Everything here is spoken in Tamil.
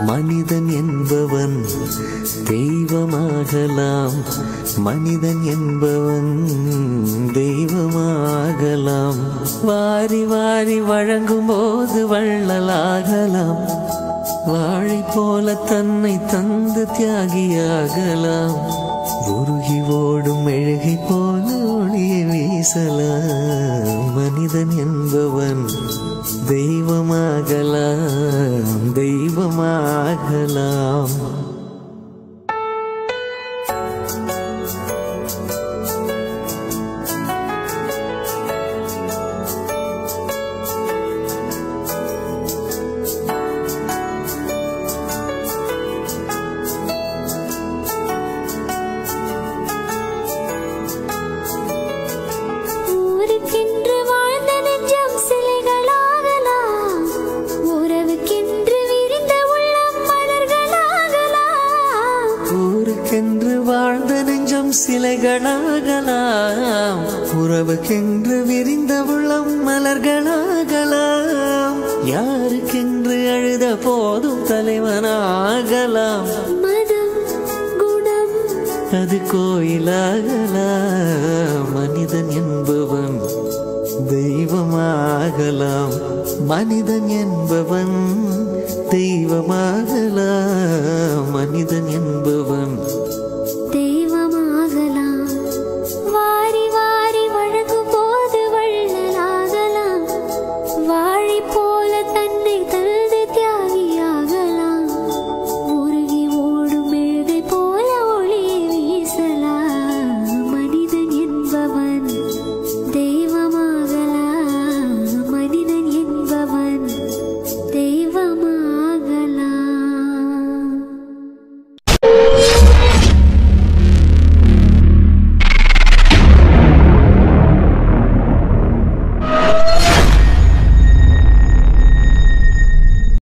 மனிதன் என்பவன் தெய்வமாகலாம் மனிதன் என்பவன் தெய்வமாகலாம் வாரி வாரி வழங்கும் போது வள்ளலாகலாம் வாழை போல தன்னை தந்து தியாகியாகலாம் உருகி ஓடும் மெழுகை போல ஒளியை வீசலாம் மனிதன் என்பவன் தெய்வமாகலாம் தெய்வமாகலாம் ஊருக்கென்று வாழ்ந்த நெஞ்சம் சிலைகளாகலாம் உறவுக்கென்று விரிந்த உள்ளம் மலர்களாகலாம் ஊருக்கென்று வாழ்ந்த நெஞ்சம் சிலைகளாகலாம் உறவுக்கென்று விரிந்த உள்ளம் மலர்களாகலாம் யாருக்கென்று அழுத போதும் தலைவனாகலாம் மதம் குணம் அது கோயிலாகலாம் மனிதன் என்பவன் தெய்வமாகலாம் மனிதன் என்பவன் தெய்வமாகலாம் மனிதன் என்பவன்